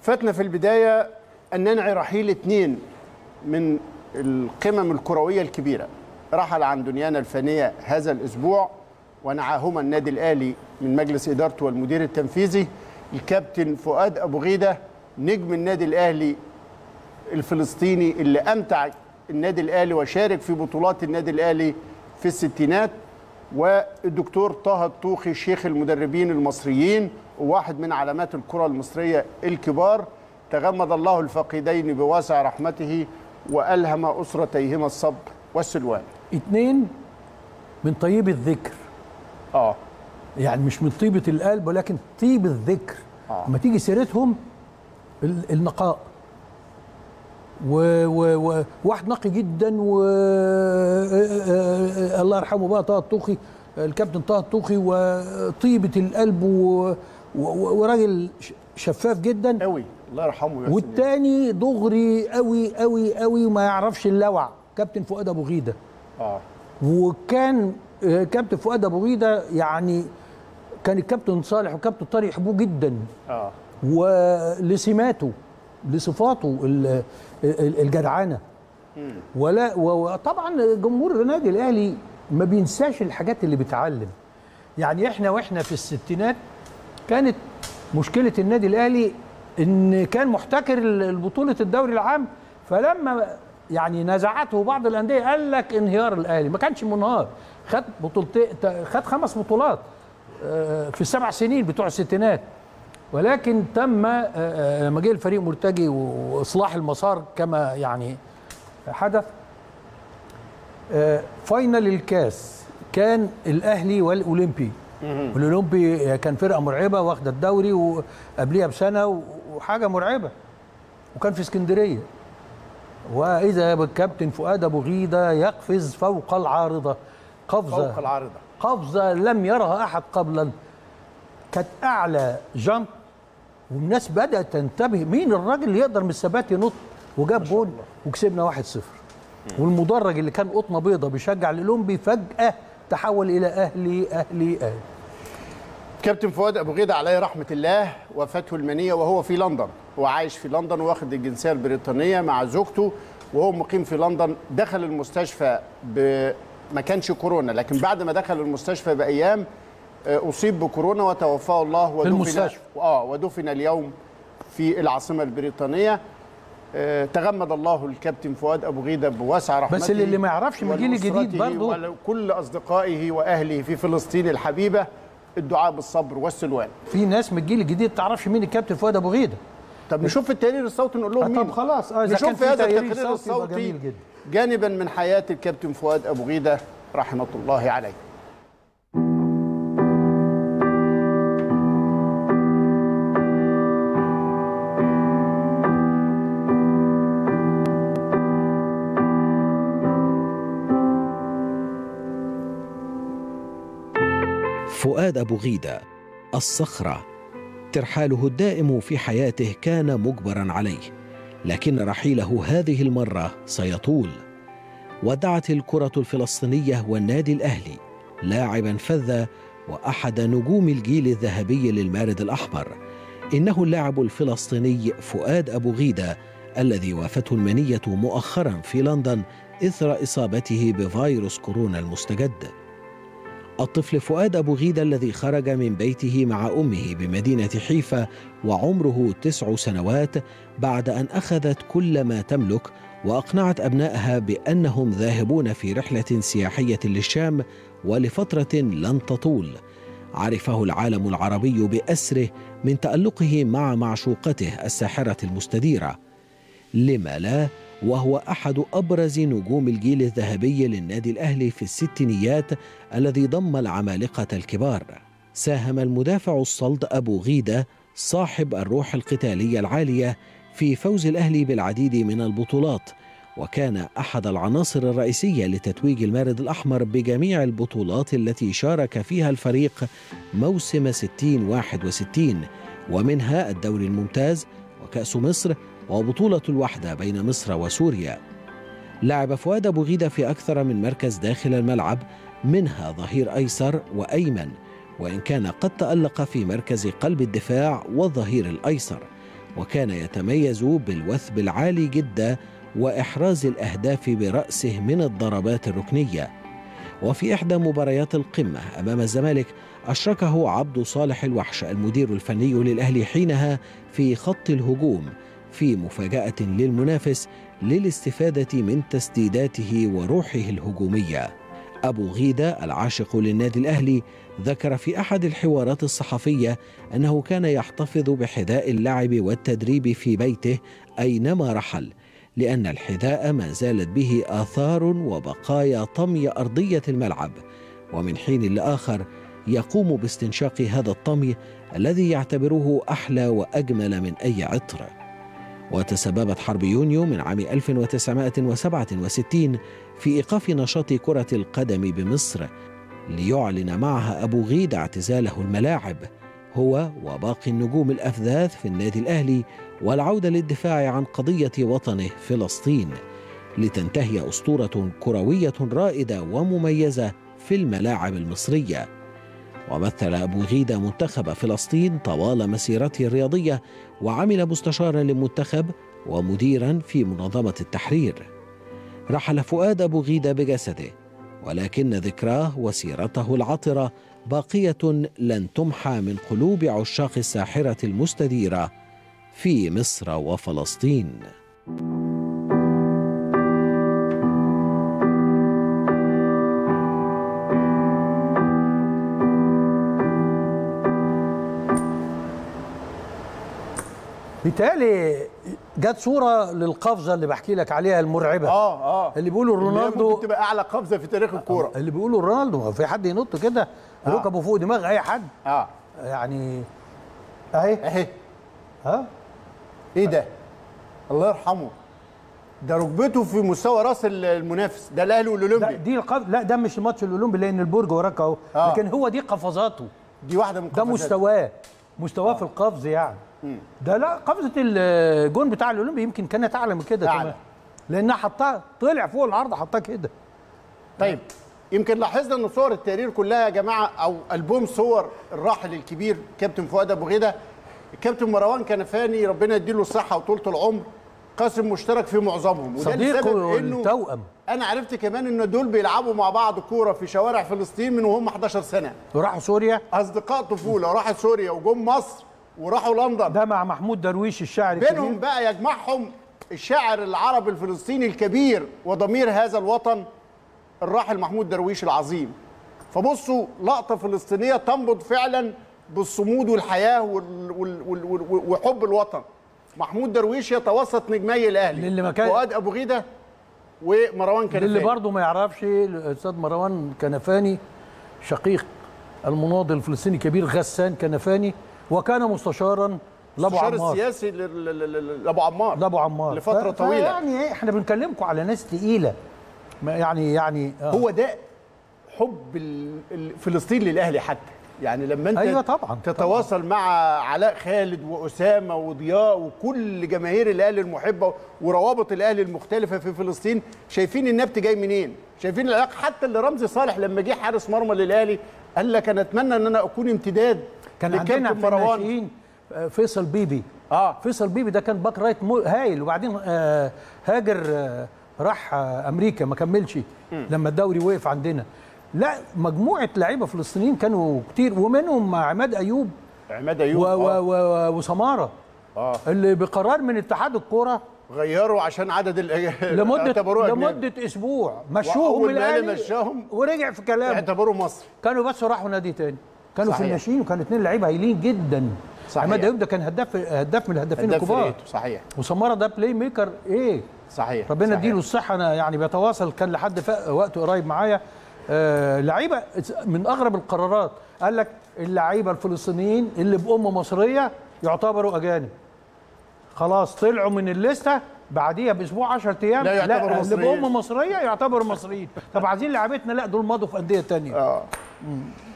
فاتنا في البداية أن ننعي رحيل اثنين من القمم الكروية الكبيرة رحل عن دنيانا الفانية هذا الأسبوع ونعاهما النادي الأهلي من مجلس إدارته والمدير التنفيذي الكابتن فؤاد أبو غيدة نجم النادي الأهلي الفلسطيني اللي أمتع النادي الأهلي وشارك في بطولات النادي الأهلي في الستينات والدكتور طه الطوخي شيخ المدربين المصريين وواحد من علامات الكرة المصرية الكبار تغمد الله الفقيدين بواسع رحمته وألهم أسرتيهما الصبر والسلوان اتنين من طيب الذكر اه يعني مش من طيبة القلب ولكن طيب الذكر آه. لما تيجي سيرتهم ال- النقاء و- و- و- واحد نقي جدا و الله يرحمه بقى طه الطوخي الكابتن طه الطوخي وطيبة القلب و... و... وراجل ش- شفاف جدا قوي الله يرحمه ويحسن إليه. والتاني دغري قوي قوي قوي وما يعرفش اللوع كابتن فؤاد ابو غيده اه وكان آه، كابتن فؤاد ابو غيده يعني كان الكابتن صالح والكابتن طارق يحبوه جدا اه ولسماته لصفاته ال- ال- الجدعانه ولا و- وطبعا جمهور النادي الاهلي ما بينساش الحاجات اللي بتعلم يعني احنا واحنا في الستينات كانت مشكله النادي الاهلي ان كان محتكر البطوله الدوري العام فلما يعني نزعته بعض الانديه قال لك انهيار الاهلي ما كانش منهار خد بطولتين خد خمس بطولات آه، في السبع سنين بتوع الستينات ولكن تم آه، آه، لما جه الفريق مرتجي واصلاح المسار كما يعني حدث آه، فاينل الكاس كان الاهلي والاولمبي والاولمبي كان فرقه مرعبه واخده الدوري وقبليها بسنه وحاجه مرعبه وكان في اسكندريه واذا بالكابتن فؤاد ابو غيده يقفز فوق العارضه قفزه فوق العارضة قفزه لم يرها احد قبلا كانت اعلى جامب والناس بدات تنتبه مين الراجل اللي يقدر من الثبات ينط وجاب جول وكسبنا 1-0 والمدرج اللي كان قطنه بيضه بيشجع الاولمبي فجاه تحول الى اهلي اهلي اهلي كابتن فؤاد ابو غيده عليه رحمه الله وفاته المنيه وهو في لندن هو عايش في لندن واخد الجنسيه البريطانيه مع زوجته وهو مقيم في لندن دخل المستشفى ب ما كانش كورونا لكن بعد ما دخل المستشفى بايام آه، اصيب بكورونا وتوفاه الله ودفن المستشفى. اه ودفن اليوم في العاصمه البريطانيه آه، تغمد الله الكابتن فؤاد ابو غيده بواسع رحمته بس اللي ما يعرفش من الجيل الجديد ولأسرته برضه ولكل اصدقائه واهله في فلسطين الحبيبه الدعاء بالصبر والسلوان في ناس من الجيل الجديد ما تعرفش مين الكابتن فؤاد ابو غيده طب نشوف في التقرير الصوتي نقول لهم آه، مين طب خلاص اه اذا نشوف كان في هذا تقرير التقرير صوتي يبقى الصوتي جميل جدا جانبا من حياه الكابتن فؤاد ابو غيده رحمه الله عليه فؤاد أبو غيدة الصخرة ترحاله الدائم في حياته كان مجبرا عليه لكن رحيله هذه المرة سيطول ودعت الكرة الفلسطينية والنادي الأهلي لاعبا فذا وأحد نجوم الجيل الذهبي للمارد الأحمر إنه اللاعب الفلسطيني فؤاد أبو غيدة الذي وافته المنية مؤخرا في لندن إثر إصابته بفيروس كورونا المستجد الطفل فؤاد أبو غيدة الذي خرج من بيته مع أمه بمدينة حيفا وعمره تسع سنوات بعد أن أخذت كل ما تملك وأقنعت أبنائها بأنهم ذاهبون في رحلة سياحية للشام ولفترة لن تطول عرفه العالم العربي بأسره من تألقه مع معشوقته الساحرة المستديرة لما لا وهو احد ابرز نجوم الجيل الذهبي للنادي الاهلي في الستينيات الذي ضم العمالقه الكبار ساهم المدافع الصلد ابو غيده صاحب الروح القتاليه العاليه في فوز الاهلي بالعديد من البطولات وكان احد العناصر الرئيسيه لتتويج المارد الاحمر بجميع البطولات التي شارك فيها الفريق موسم 60 61 ومنها الدوري الممتاز وكاس مصر وبطولة الوحدة بين مصر وسوريا. لعب فؤاد أبو غيدة في أكثر من مركز داخل الملعب منها ظهير أيسر وأيمن وإن كان قد تألق في مركز قلب الدفاع والظهير الأيسر وكان يتميز بالوثب العالي جدا واحراز الاهداف براسه من الضربات الركنيه وفي احدى مباريات القمه امام الزمالك اشركه عبد صالح الوحش المدير الفني للاهلي حينها في خط الهجوم في مفاجاه للمنافس للاستفاده من تسديداته وروحه الهجوميه ابو غيده العاشق للنادي الاهلي ذكر في احد الحوارات الصحفيه انه كان يحتفظ بحذاء اللعب والتدريب في بيته اينما رحل لان الحذاء ما زالت به اثار وبقايا طمي ارضيه الملعب ومن حين لاخر يقوم باستنشاق هذا الطمي الذي يعتبره احلى واجمل من اي عطر وتسببت حرب يونيو من عام 1967 في ايقاف نشاط كره القدم بمصر ليعلن معها ابو غيد اعتزاله الملاعب هو وباقي النجوم الافذاذ في النادي الاهلي والعوده للدفاع عن قضيه وطنه فلسطين لتنتهي اسطوره كرويه رائده ومميزه في الملاعب المصريه ومثل ابو غيده منتخب فلسطين طوال مسيرته الرياضيه وعمل مستشارا للمنتخب ومديرا في منظمه التحرير رحل فؤاد ابو غيده بجسده ولكن ذكراه وسيرته العطره باقيه لن تمحى من قلوب عشاق الساحره المستديره في مصر وفلسطين بالتالي جت صوره للقفزه اللي بحكي لك عليها المرعبه اه اه اللي بيقولوا اللي هي رونالدو ممكن تبقى اعلى قفزه في تاريخ الكوره اللي بيقولوا رونالدو في حد ينط كده ركبه فوق دماغ اي حد اه يعني اهي اهي ها ايه ده الله يرحمه ده ركبته في مستوى راس المنافس ده الاهلي لا والاولمبي دي القف... لا ده مش الماتش الاولمبي لان البرج وراك اهو آه. لكن هو دي قفزاته دي واحده من ده قفزات. مستواه مستواه في القفز يعني ده لا قفزه الجون بتاع الاولمبي يمكن كانت اعلى من كده أعلى. كمان لانها حطها طلع فوق العرض حطها كده طيب يمكن لاحظنا ان صور التقرير كلها يا جماعه او البوم صور الراحل الكبير كابتن فؤاد ابو غيده الكابتن مروان كنفاني ربنا يديله الصحه وطولة العمر قاسم مشترك في معظمهم وده صديقه لسبب انه التوأم انا عرفت كمان ان دول بيلعبوا مع بعض كوره في شوارع فلسطين من وهم 11 سنه وراحوا سوريا اصدقاء طفوله راحوا سوريا وجم مصر وراحوا لندن ده مع محمود درويش الشاعر بينهم الكبير بقى يجمعهم الشاعر العربي الفلسطيني الكبير وضمير هذا الوطن الراحل محمود درويش العظيم فبصوا لقطة فلسطينية تنبض فعلا بالصمود والحياة وال وال وال وال وحب الوطن محمود درويش يتوسط نجمي الأهلي للي ما كان- فؤاد أبو غيدة ومروان كنفاني اللي برضه ما يعرفش الاستاذ مروان كنفاني شقيق المناضل الفلسطيني الكبير غسان كنفاني وكان مستشارا لابو المستشار عمار السياسي لل- لل- لل- لأبو عمار لابو عمار لفترة ف- طويلة. يعني ايه احنا بنكلمكم على ناس تقيله ما يعني يعني آه. هو ده حب ال- ال- فلسطين للاهلي حتى يعني لما انت أيوة طبعاً، تتواصل مع علاء خالد واسامه وضياء وكل جماهير الاهلي المحبه وروابط الاهلي المختلفه في فلسطين شايفين النبت جاي منين شايفين العلاقه حتى اللي رمزي صالح لما جه حارس مرمى للاهلي قال لك انا اتمنى ان انا اكون امتداد كان عندنا لكابتن في مروان الناشئين آه، فيصل بيبي اه فيصل بيبي ده كان باك رايت مو- هايل وبعدين آه، هاجر آه، راح آه، امريكا ما كملش لما الدوري وقف عندنا لا مجموعه لعيبه فلسطينيين كانوا كتير ومنهم عماد ايوب عماد و ايوب و آه. و وسماره اه اللي بقرار من اتحاد الكوره غيروا عشان عدد ال- لمده اعتبروه أجنبي. لمده اسبوع مشوهم وأول من ما قال الاهلي مشاهم ورجع في كلامه اعتبروه مصر كانوا بس راحوا نادي تاني كانوا في صحيح. الناشئين وكانوا اثنين لعيبه هايلين جدا صحيح. عماد ايوب ده كان هداف هداف من الهدافين هداف الكبار فرقته صحيح وسماره ده بلاي ميكر ايه صحيح ربنا صحيح. يديله الصحه انا يعني بيتواصل كان لحد ف- وقت قريب معايا آه لعيبه من اغرب القرارات قال لك اللعيبه الفلسطينيين اللي بام مصريه يعتبروا اجانب خلاص طلعوا من الليسته بعديها باسبوع 10 ايام لا يعتبروا اللي مصريين. بام مصريه يعتبروا مصريين طب عايزين لعيبتنا لا دول مضوا في انديه تانية اه